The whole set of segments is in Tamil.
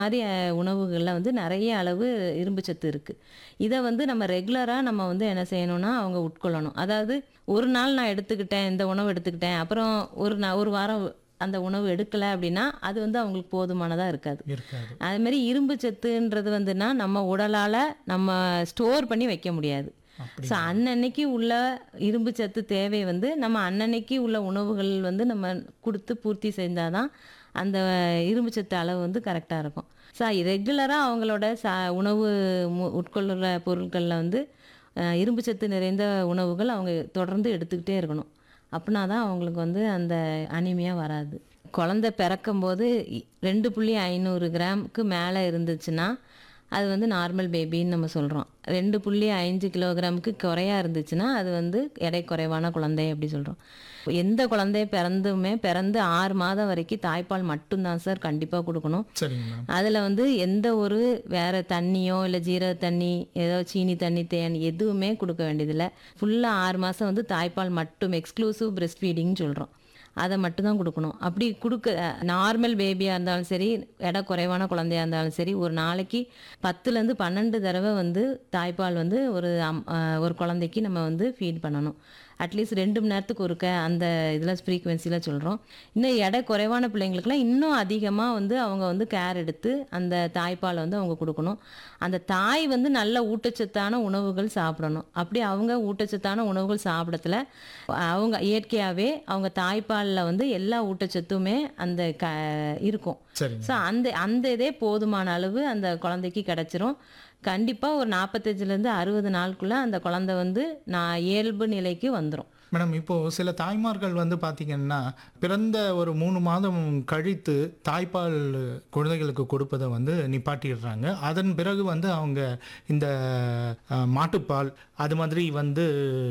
மாதிரி அஹ், உணவுகளில் வந்து நிறைய அளவு இரும்பு சத்து இருக்குது இதை வந்து நம்ம ரெகுலராக நம்ம வந்து என்ன செய்யணும்னா அவங்க உட்கொள்ளணும் அதாவது ஒரு நாள் நான் எடுத்துக்கிட்டேன் இந்த உணவு எடுத்துக்கிட்டேன் அப்புறம் ஒரு நா ஒரு வாரம் அந்த உணவு எடுக்கலை அப்படின்னா அது வந்து அவங்களுக்கு போதுமானதாக இருக்காது இருக்காது அது மாதிரி இரும்பு சத்துன்றது வந்துன்னா நம்ம உடலால் நம்ம ஸ்டோர் பண்ணி வைக்க முடியாது அப்படி ஸோ அன்னன்னைக்கு உள்ள இரும்பு சத்து தேவை வந்து நம்ம அன்னன்னைக்கு உள்ள உணவுகள் வந்து நம்ம கொடுத்து பூர்த்தி செஞ்சாதான் அந்த இரும்பு சத்து அளவு வந்து கரெக்டாக இருக்கும் ஸோ ரெகுலராக அவங்களோட சா உணவு மு- உட்கொள்ளுற பொருட்களில் வந்து அஹ், இரும்பு சத்து நிறைந்த உணவுகள் அவங்க தொடர்ந்து எடுத்துக்கிட்டே இருக்கணும் அப்படின்னா தான் அவங்களுக்கு வந்து அந்த அனிமியா வராது குழந்தை பிறக்கும்போது இ- ரெண்டு புள்ளி ஐநூறு கிராமுக்கு மேலே இருந்துச்சுன்னா அது வந்து நார்மல் பேபின்னு நம்ம சொல்கிறோம் ரெண்டு புள்ளி அஞ்சு கிலோகிராமுக்கு குறையா இருந்துச்சுன்னா அது வந்து எடை குறைவான குழந்தை அப்படி சொல்கிறோம் எந்த குழந்தை பிறந்துமே பிறந்து ஆறு மாதம் வரைக்கும் தாய்ப்பால் மட்டும்தான் சார் கண்டிப்பாக கொடுக்கணும் சரிங்க மேடம் அதில் வந்து எந்த ஒரு வேற தண்ணியோ இல்லை ஜீரக தண்ணி ஏதோ சீனி தண்ணி தேன் எதுவுமே கொடுக்க வேண்டியதில்லை ஃபுல்லாக ஆறு மாதம் வந்து தாய்ப்பால் மட்டும் எக்ஸ்க்ளூசிவ் பிரெஸ்ட் ஃபீடிங் சொல்கிறோம் அதை மட்டும்தான் கொடுக்கணும் அப்படி கொடுக்க நார்மல் பேபியாக இருந்தாலும் சரி எடை குறைவான குழந்தையா இருந்தாலும் சரி ஒரு நாளைக்கு பத்துலேருந்து பன்னெண்டு தடவை வந்து தாய்ப்பால் வந்து ஒரு அம்- அஹ் ஒரு குழந்தைக்கு நம்ம வந்து ஃபீட் பண்ணணும் அட்லீஸ்ட் ரெண்டு மணி நேரத்துக்கு ஒருக்க அந்த இதில் ஃப்ரீக்குவென்சியில் சொல்கிறோம் இன்னும் எடை குறைவான பிள்ளைங்களுக்குலாம் இன்னும் அதிகமாக வந்து அவங்க வந்து கேர் எடுத்து அந்த தாய்ப்பாலை வந்து அவங்க கொடுக்கணும் அந்த தாய் வந்து நல்ல ஊட்டச்சத்தான உணவுகள் சாப்பிடணும் அப்படி அவங்க ஊட்டச்சத்தான உணவுகள் சாப்பிடத்துல அவங்க இயற்கையாகவே அவங்க தாய்ப்பாலில் வந்து எல்லா ஊட்டச்சத்துமே அந்த க இருக்கும் சரிங்க ஸோ அந்த அந்த இதே போதுமான அளவு அந்த குழந்தைக்கு கிடைச்சிரும் கண்டிப்பாக ஒரு நாற்பத்தஞ்சிலேருந்து அறுபது நாளுக்குள்ளே அந்த குழந்தை வந்து நான் இயல்பு நிலைக்கு வந்துடும் மேடம் இப்போ சில தாய்மார்கள் வந்து பாத்தீங்கன்னா பிறந்த ஒரு மூணு மாதம் கழித்து தாய்ப்பால் குழந்தைகளுக்கு கொடுப்பதை வந்து நிப்பாட்டிடுறாங்க அதன் பிறகு வந்து அவங்க இந்த அஹ், மாட்டுப்பால் அது மாதிரி வந்து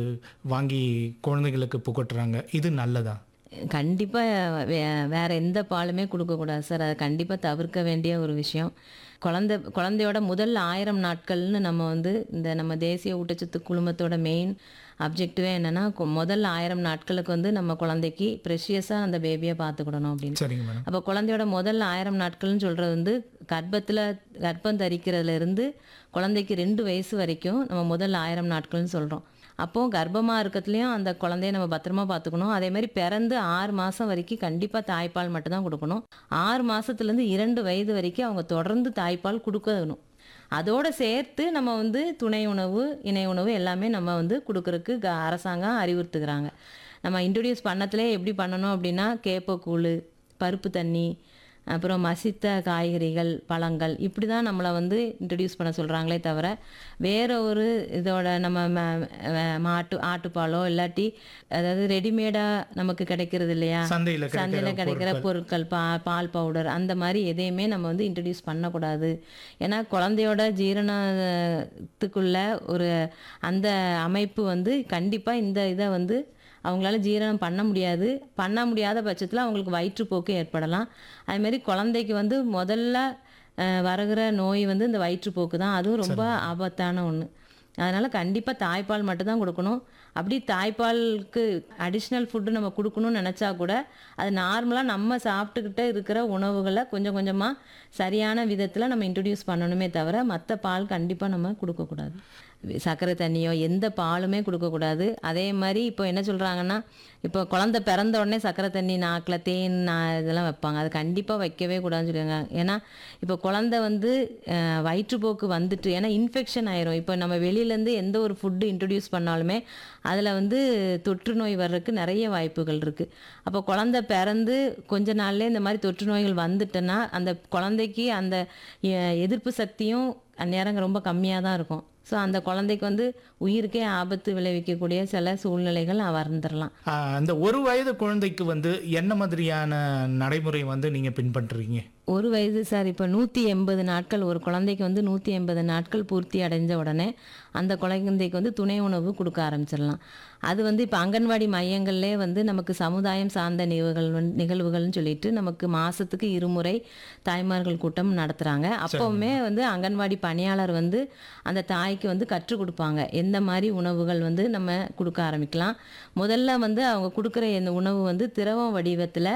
வாங்கி குழந்தைகளுக்கு புகட்டுறாங்க இது நல்லதா கண்டிப்பாக வே வேறு எந்த பாலுமே கொடுக்கக்கூடாது சார் அதை கண்டிப்பாக தவிர்க்க வேண்டிய ஒரு விஷயம் குழந்தை குழந்தையோட முதல் ஆயிரம் நாட்கள்னு நம்ம வந்து இந்த நம்ம தேசிய ஊட்டச்சத்து குழுமத்தோட மெயின் அப்ஜெக்டிவே என்னென்னா முதல் ஆயிரம் நாட்களுக்கு வந்து நம்ம குழந்தைக்கு ப்ரெஷியஸாக அந்த பேபியை பார்த்துக்கிடணும் அப்படின்னு சரிங்க மேடம் அப்போ குழந்தையோட முதல் ஆயிரம் நாட்கள்னு சொல்கிறது வந்து கர்ப்பத்தில் கர்ப்பம் தரிக்கிறதுல இருந்து குழந்தைக்கு ரெண்டு வயசு வரைக்கும் நம்ம முதல் ஆயிரம் நாட்கள்னு சொல்கிறோம் அப்போ கர்ப்பமாக இருக்கத்துலேயும் அந்த குழந்தைய நம்ம பத்திரமா பார்த்துக்கணும் அதே மாதிரி பிறந்து ஆறு மாதம் வரைக்கும் கண்டிப்பாக தாய்ப்பால் மட்டும்தான் கொடுக்கணும் ஆறு மாதத்துலேருந்து இரண்டு வயது வரைக்கும் அவங்க தொடர்ந்து தாய்ப்பால் கொடுக்கணும் அதோட சேர்த்து நம்ம வந்து துணை உணவு இணை உணவு எல்லாமே நம்ம வந்து கொடுக்கறதுக்கு க அரசாங்கம் அறிவுறுத்துக்கிறாங்க நம்ம இன்ட்ரடியூஸ் பண்ணத்திலே எப்படி பண்ணணும் அப்படின்னா கேப்பக்கூழ் பருப்பு தண்ணி அப்புறம் மசித்த காய்கறிகள் பழங்கள் இப்படி தான் நம்மளை வந்து இன்ட்ரடியூஸ் பண்ண சொல்கிறாங்களே தவிர வேற ஒரு இதோட நம்ம ம- ம- மாட்டு ஆட்டுப்பாலோ இல்லாட்டி அதாவது ரெடிமேடாக நமக்கு கிடைக்கிறது இல்லையா சந்தையில சந்தையில் கிடைக்கிற கிடைக்கிற பொருட்கள் பா பால் பவுடர் அந்த மாதிரி எதையுமே நம்ம வந்து இன்ட்ரடியூஸ் பண்ணக்கூடாது ஏன்னா குழந்தையோட ஜீரணத்துக்குள்ள ஒரு அந்த அமைப்பு வந்து கண்டிப்பாக இந்த இதை வந்து அவங்களால ஜீரணம் பண்ண முடியாது பண்ண முடியாத பட்சத்தில் அவங்களுக்கு வயிற்றுப்போக்கு ஏற்படலாம் அதுமாரி குழந்தைக்கு வந்து முதல்ல அஹ், வருகிற நோய் வந்து இந்த வயிற்றுப்போக்கு தான் அதுவும் ரொம்ப ஆபத்தான ஒன்று அதனால் கண்டிப்பாக தாய்ப்பால் மட்டும்தான் கொடுக்கணும் அப்படி தாய்ப்பாலுக்கு அடிஷ்னல் ஃபுட்டு நம்ம கொடுக்கணும்னு நினச்சா கூட அது நார்மலாக நம்ம சாப்பிட்டுக்கிட்டே இருக்கிற உணவுகளை கொஞ்சம் கொஞ்சமாக சரியான விதத்தில் நம்ம இன்ட்ரடியூஸ் பண்ணணுமே தவிர மற்ற பால் கண்டிப்பாக நம்ம கொடுக்கக்கூடாது சர்க்கரை தண்ணியோ எந்த பாலுமே கொடுக்கக்கூடாது அதே மாதிரி இப்போ என்ன சொல்கிறாங்கன்னா இப்போ குழந்தை பிறந்த உடனே சர்க்கரை தண்ணி நாக்கில் தேன் நா- இதெல்லாம் வைப்பாங்க அது கண்டிப்பாக வைக்கவே கூடாதுன்னு சொல்லுவாங்க ஏன்னா இப்போ குழந்தை வந்து அஹ், வயிற்றுப்போக்கு வந்துட்டு ஏன்னா இன்ஃபெக்ஷன் ஆயிரும் இப்போ நம்ம வெளியிலேருந்து எந்த ஒரு ஃபுட்டு இன்ட்ரடியூஸ் பண்ணாலுமே அதில் வந்து தொற்று நோய் வர்றதுக்கு நிறைய வாய்ப்புகள் இருக்குது அப்போ குழந்தை பிறந்து கொஞ்ச நாள்லயே இந்த மாதிரி தொற்று நோய்கள் வந்துட்டுன்னா அந்த குழந்தைக்கு அந்த எ- எதிர்ப்பு சக்தியும் அந்நேரம் ரொம்ப கம்மியாக தான் இருக்கும் ஸோ அந்த குழந்தைக்கு வந்து உயிருக்கே ஆபத்து விளைவிக்கக்கூடிய சில சூழ்நிலைகள் வந்துடலாம் ஆஹ், அந்த ஒரு வயது குழந்தைக்கு வந்து என்ன மாதிரியான நடைமுறை வந்து நீங்க பின்பற்றுறீங்க ஒரு வயது சார் இப்போ நூற்றி எண்பது நாட்கள் ஒரு குழந்தைக்கு வந்து நூற்றி எண்பது நாட்கள் பூர்த்தி அடைஞ்ச உடனே அந்த குழந்தைக்கு வந்து துணை உணவு கொடுக்க ஆரம்பிச்சிடலாம் அது வந்து இப்போ அங்கன்வாடி மையங்கள்லே வந்து நமக்கு சமுதாயம் சார்ந்த நிகழ்வுகள் வந்து- நிகழ்வுகள்னு சொல்லிட்டு நமக்கு மாதத்துக்கு இருமுறை தாய்மார்கள் கூட்டம் நடத்துகிறாங்க அப்போவுமே வந்து அங்கன்வாடி பணியாளர் வந்து அந்த தாய்க்கு வந்து கற்றுக் கொடுப்பாங்க எந்த மாதிரி உணவுகள் வந்து நம்ம கொடுக்க ஆரம்பிக்கலாம் முதல்ல வந்து அவங்க கொடுக்குற இந்த உணவு வந்து திரவ வடிவத்தில்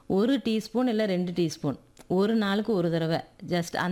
ஒரு டீஸ்பூன் இல்லை ரெண்டு டீஸ்பூன் ஒரு நாளுக்கு ஒரு தடவை ஜஸ்ட்